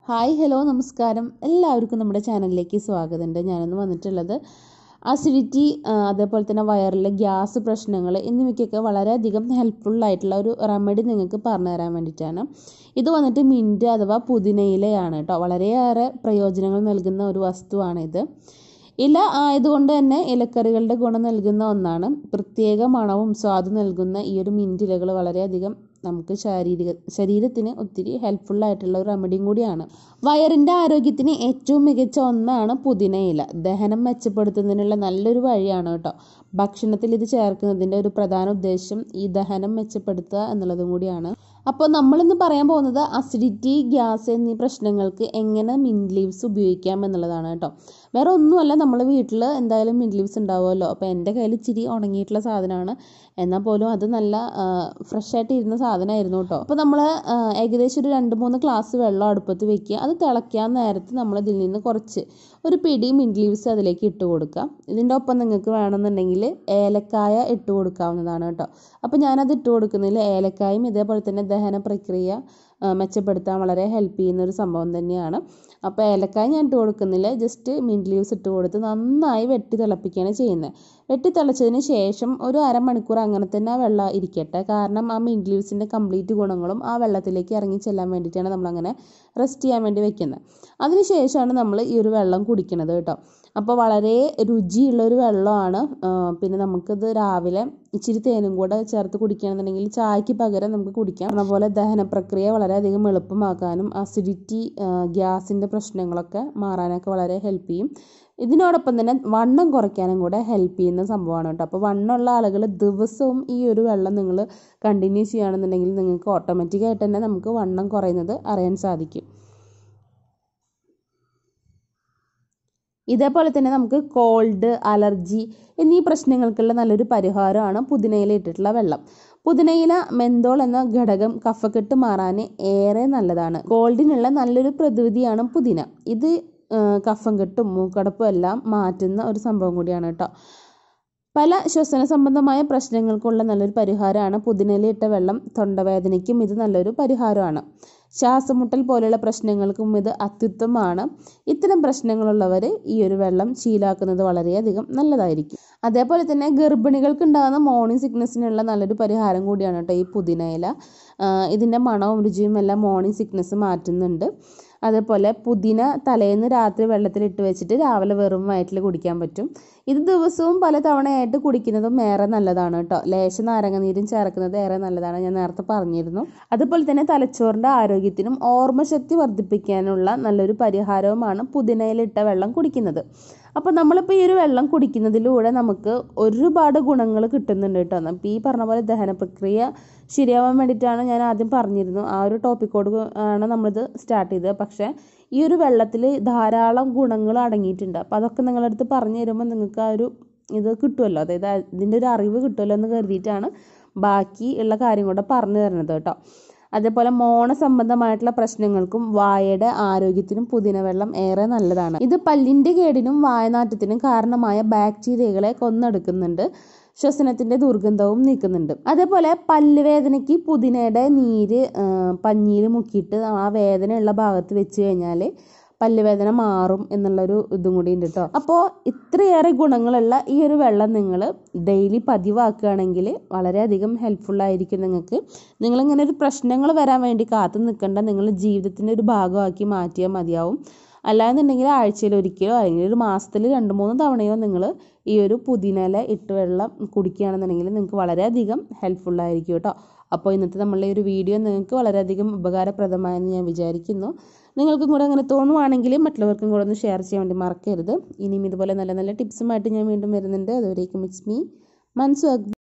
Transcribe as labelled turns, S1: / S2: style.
S1: hi hello നമസ്കാരം എല്ലാവർക്കും നമ്മുടെ ചാനലിലേക്ക് സ്വാഗതമുണ്ട് ഞാനിന്ന് വന്നിട്ടുള്ളത് അസിഡിറ്റി അതേപോലെ തന്നെ വയറിലെ ഗ്യാസ് പ്രശ്നങ്ങൾ എന്നിവയ്ക്കൊക്കെ വളരെയധികം ഹെൽപ്ഫുൾ ആയിട്ടുള്ള ഒരു റെമഡി നിങ്ങൾക്ക് പറഞ്ഞു തരാൻ വേണ്ടിയിട്ടാണ് ഇത് വന്നിട്ട് മിൻറ്റ് അഥവാ പുതിനയിലയാണ് കേട്ടോ വളരെയേറെ പ്രയോജനങ്ങൾ നൽകുന്ന ഒരു വസ്തുവാണിത് ഇല ആയതുകൊണ്ട് തന്നെ ഇലക്കറികളുടെ ഗുണം നൽകുന്ന ഒന്നാണ് പ്രത്യേക മണവും സ്വാദും നൽകുന്ന ഈ ഒരു മിൻറ്റ് ഇലകൾ വളരെയധികം നമുക്ക് ശാരീരിക ശരീരത്തിന് ഒത്തിരി ഹെൽപ്ഫുൾ ആയിട്ടുള്ള ഒരു റെമഡിയും കൂടിയാണ് വയറിൻ്റെ ആരോഗ്യത്തിന് ഏറ്റവും മികച്ച ഒന്നാണ് പുതിനയില ദഹനം മെച്ചപ്പെടുത്തുന്നതിനുള്ള നല്ലൊരു വഴിയാണ് കേട്ടോ ഭക്ഷണത്തിൽ ഇത് ചേർക്കുന്നതിൻ്റെ ഒരു പ്രധാന ഉദ്ദേശം ഈ ദഹനം മെച്ചപ്പെടുത്തുക എന്നുള്ളതും കൂടിയാണ് അപ്പോൾ നമ്മളിന്ന് പറയാൻ പോകുന്നത് അസിഡിറ്റി ഗ്യാസ് എന്നീ പ്രശ്നങ്ങൾക്ക് എങ്ങനെ മിൻറ്റ് ലീവ്സ് ഉപയോഗിക്കാം എന്നുള്ളതാണ് കേട്ടോ വേറെ ഒന്നുമല്ല നമ്മൾ വീട്ടിൽ എന്തായാലും മിൻറ്റ് ലീവ്സ് ഉണ്ടാവുമല്ലോ അപ്പോൾ എൻ്റെ കയ്യിൽ ഇച്ചിരി ഉണങ്ങിയിട്ടുള്ള സാധനമാണ് എന്നാൽ പോലും അത് നല്ല ഫ്രഷ് ആയിട്ട് ഇരുന്ന സാധനമായിരുന്നു കേട്ടോ അപ്പോൾ നമ്മൾ ഏകദേശം ഒരു രണ്ട് മൂന്ന് ഗ്ലാസ് വെള്ളം അടുപ്പത്ത് വെക്കുക അത് തിളയ്ക്കാൻ നേരത്ത് നമ്മൾ ഇതിൽ നിന്ന് കുറച്ച് ഒരു പിടി മിൻറ്റ് ലീവ്സ് അതിലേക്ക് ഇട്ട് കൊടുക്കാം ഇതിൻ്റെ ഒപ്പം നിങ്ങൾക്ക് വേണമെന്നുണ്ടെങ്കിൽ ഏലക്കായ ഇട്ട് കൊടുക്കാവുന്നതാണ് കേട്ടോ അപ്പോൾ ഞാനത് ഇട്ട് കൊടുക്കുന്നതിൽ ഏലക്കായും ഇതേപോലെ തന്നെ ദഹന പ്രക്രിയ മെച്ചപ്പെടുത്താൻ വളരെ ഹെൽപ്പ് ചെയ്യുന്ന ഒരു സംഭവം തന്നെയാണ് അപ്പോൾ ഏലക്കായ ഞാൻ ഇട്ട് കൊടുക്കുന്നില്ല ജസ്റ്റ് മിൻറ്റ് ലീവ്സ് ഇട്ട് കൊടുത്ത് നന്നായി വെട്ടി തിളപ്പിക്കുകയാണ് ചെയ്യുന്നത് വെട്ടി തിളച്ചതിന് ശേഷം ഒരു അരമണിക്കൂർ അങ്ങനെ തന്നെ ആ വെള്ളം ഇരിക്കട്ടെ കാരണം ആ മിൻറ്റ് ലീവ്സിൻ്റെ കംപ്ലീറ്റ് ഗുണങ്ങളും ആ വെള്ളത്തിലേക്ക് ഇറങ്ങി ചെല്ലാൻ വേണ്ടിയിട്ടാണ് നമ്മളങ്ങനെ റെസ്റ്റ് ചെയ്യാൻ വേണ്ടി വെക്കുന്നത് അതിന് ശേഷമാണ് നമ്മൾ ഈ ഒരു വെള്ളം കുടിക്കുന്നത് കേട്ടോ അപ്പോൾ വളരെ രുചിയുള്ള ഒരു വെള്ളമാണ് പിന്നെ നമുക്കിത് രാവിലെ ഇച്ചിരി തേനും കൂടെ ചേർത്ത് കുടിക്കുകയാണെന്നുണ്ടെങ്കിൽ ചായക്ക് പകരം നമുക്ക് കുടിക്കാം അതുപോലെ ദഹന പ്രക്രിയ വളരെയധികം എളുപ്പമാക്കാനും അസിഡിറ്റി ഗ്യാസിൻ്റെ പ്രശ്നങ്ങളൊക്കെ മാറാനൊക്കെ വളരെ ഹെൽപ്പ് ചെയ്യും ഇതിനോടൊപ്പം തന്നെ വണ്ണം കുറയ്ക്കാനും കൂടെ ഹെൽപ്പ് ചെയ്യുന്ന സംഭവമാണ് കേട്ടോ അപ്പോൾ വണ്ണമുള്ള ആളുകൾ ദിവസവും ഈ ഒരു വെള്ളം നിങ്ങൾ കണ്ടിന്യൂ ചെയ്യുകയാണെന്നുണ്ടെങ്കിൽ നിങ്ങൾക്ക് ഓട്ടോമാറ്റിക്കായിട്ട് തന്നെ നമുക്ക് വണ്ണം കുറയുന്നത് അറിയാൻ സാധിക്കും ഇതേപോലെ തന്നെ നമുക്ക് കോൾഡ് അലർജി എന്നീ പ്രശ്നങ്ങൾക്കുള്ള നല്ലൊരു പരിഹാരമാണ് പുതിനയില ഇട്ടിട്ടുള്ള വെള്ളം പുതിനയില മെന്തോൾ എന്ന ഘടകം കഫക്കെട്ട് മാറാൻ ഏറെ നല്ലതാണ് കോൾഡിനുള്ള നല്ലൊരു പ്രതിവിധിയാണ് പുതിന ഇത് കഫം കെട്ടും മൂക്കടപ്പും എല്ലാം മാറ്റുന്ന ഒരു സംഭവം കൂടിയാണ് കേട്ടോ പല ശ്വസന സംബന്ധമായ പ്രശ്നങ്ങൾക്കുള്ള നല്ലൊരു പരിഹാരമാണ് പുതിനയിലിട്ട വെള്ളം തൊണ്ടവേദനയ്ക്കും ഇത് നല്ലൊരു പരിഹാരമാണ് ശ്വാസമുട്ടൽ പോലെയുള്ള പ്രശ്നങ്ങൾക്കും ഇത് അത്യുത്തമമാണ് ഇത്തരം പ്രശ്നങ്ങളുള്ളവർ ഈ ഒരു വെള്ളം ശീലാക്കുന്നത് വളരെയധികം നല്ലതായിരിക്കും അതേപോലെ തന്നെ ഗർഭിണികൾക്ക് ഉണ്ടാകുന്ന മോർണിംഗ് സിക്നസ്സിനുള്ള നല്ലൊരു പരിഹാരം കൂടിയാണ് കേട്ടോ ഈ പുതിനയില ഇതിൻ്റെ മണവും രുചിയും എല്ലാം മോർണിംഗ് സിക്നസ് മാറ്റുന്നുണ്ട് അതേപോലെ പുതിന തലേന്ന് രാത്രി വെള്ളത്തിലിട്ട് വെച്ചിട്ട് രാവിലെ വെറും വയറ്റിൽ കുടിക്കാൻ പറ്റും ഇത് ദിവസവും പല തവണയായിട്ട് കുടിക്കുന്നതും ഏറെ നല്ലതാണ് കേട്ടോ ലേശ നാരങ്ങനീരും ചേർക്കുന്നത് ഏറെ നല്ലതാണ് ഞാൻ നേരത്തെ പറഞ്ഞിരുന്നു അതുപോലെ തന്നെ തലച്ചോറിൻ്റെ ആരോഗ്യത്തിനും ഓർമ്മശക്തി വർദ്ധിപ്പിക്കാനുള്ള നല്ലൊരു പരിഹാരവുമാണ് പുതിനയിലിട്ട വെള്ളം കുടിക്കുന്നത് അപ്പോൾ നമ്മളിപ്പോൾ ഈ ഒരു വെള്ളം കുടിക്കുന്നതിലൂടെ നമുക്ക് ഒരുപാട് ഗുണങ്ങൾ കിട്ടുന്നുണ്ട് കേട്ടോ അപ്പോൾ ഈ പറഞ്ഞ പോലെ ദഹന പ്രക്രിയ ശരിയാവാൻ വേണ്ടിയിട്ടാണ് ഞാൻ ആദ്യം പറഞ്ഞിരുന്നു ആ ഒരു ടോപ്പിക്കോട് ആണ് നമ്മളിത് സ്റ്റാർട്ട് ചെയ്തത് പക്ഷേ ഈ ഒരു വെള്ളത്തിൽ ധാരാളം ഗുണങ്ങൾ അടങ്ങിയിട്ടുണ്ട് അപ്പോൾ അതൊക്കെ നിങ്ങളുടെ അടുത്ത് പറഞ്ഞു തരുമ്പോൾ നിങ്ങൾക്ക് ആ ഒരു ഇത് കിട്ടുമല്ലോ അതായത് ഇതിൻ്റെ ഒരു അറിവ് കിട്ടുമല്ലോ എന്ന് കരുതിയിട്ടാണ് ബാക്കി ഉള്ള കാര്യം കൂടെ പറഞ്ഞു തരുന്നത് കേട്ടോ അതേപോലെ മോണ സംബന്ധമായിട്ടുള്ള പ്രശ്നങ്ങൾക്കും വായയുടെ ആരോഗ്യത്തിനും പുതിന വെള്ളം ഏറെ നല്ലതാണ് ഇത് പല്ലിൻ്റെ കേടിനും വായനാറ്റത്തിനും കാരണമായ ബാക്ടീരിയകളെ കൊന്നെടുക്കുന്നുണ്ട് ശ്വസനത്തിൻ്റെ ദുർഗന്ധവും നീക്കുന്നുണ്ട് അതേപോലെ പല്ലുവേദനയ്ക്ക് പുതിനയുടെ നീര് പഞ്ഞിയിൽ മുക്കിയിട്ട് ആ വേദനയുള്ള ഭാഗത്ത് വെച്ച് കഴിഞ്ഞാൽ പല്ലുവേദന മാറും എന്നുള്ളൊരു ഇതും കൂടി ഉണ്ട് കേട്ടോ അപ്പോൾ ഇത്രയേറെ ഗുണങ്ങളുള്ള ഈ ഒരു വെള്ളം നിങ്ങൾ ഡെയിലി പതിവാക്കുകയാണെങ്കിൽ വളരെയധികം ഹെൽപ്ഫുള്ളായിരിക്കും നിങ്ങൾക്ക് നിങ്ങളിങ്ങനെ ഒരു പ്രശ്നങ്ങൾ വരാൻ വേണ്ടി കാത്തു നിൽക്കേണ്ട നിങ്ങൾ ജീവിതത്തിൻ്റെ ഒരു ഭാഗമാക്കി മാറ്റിയാൽ മതിയാവും അല്ലാന്നുണ്ടെങ്കിൽ ആഴ്ചയിൽ ഒരിക്കലോ അല്ലെങ്കിൽ ഒരു മാസത്തിൽ രണ്ട് മൂന്ന് തവണയോ നിങ്ങൾ ഈ ഒരു പുതിനയില ഇട്ട് വെള്ളം കുടിക്കുകയാണെന്നുണ്ടെങ്കിൽ നിങ്ങൾക്ക് വളരെയധികം ഹെൽപ്ഫുള്ളായിരിക്കും കേട്ടോ അപ്പോൾ ഇന്നത്തെ നമ്മളുടെ ഒരു വീഡിയോ നിങ്ങൾക്ക് വളരെയധികം ഉപകാരപ്രദമായെന്ന് ഞാൻ വിചാരിക്കുന്നു നിങ്ങൾക്കും കൂടെ അങ്ങനെ തോന്നുവാണെങ്കിൽ മറ്റുള്ളവർക്കും കൂടെ ഒന്ന് ഷെയർ ചെയ്യാൻ വേണ്ടി മറക്കരുത് ഇനിയും ഇതുപോലെ നല്ല നല്ല ടിപ്സുമായിട്ട് ഞാൻ വീണ്ടും വരുന്നുണ്ട് അതുവരേക്കും ഇറ്റ്സ് മീ മൻസു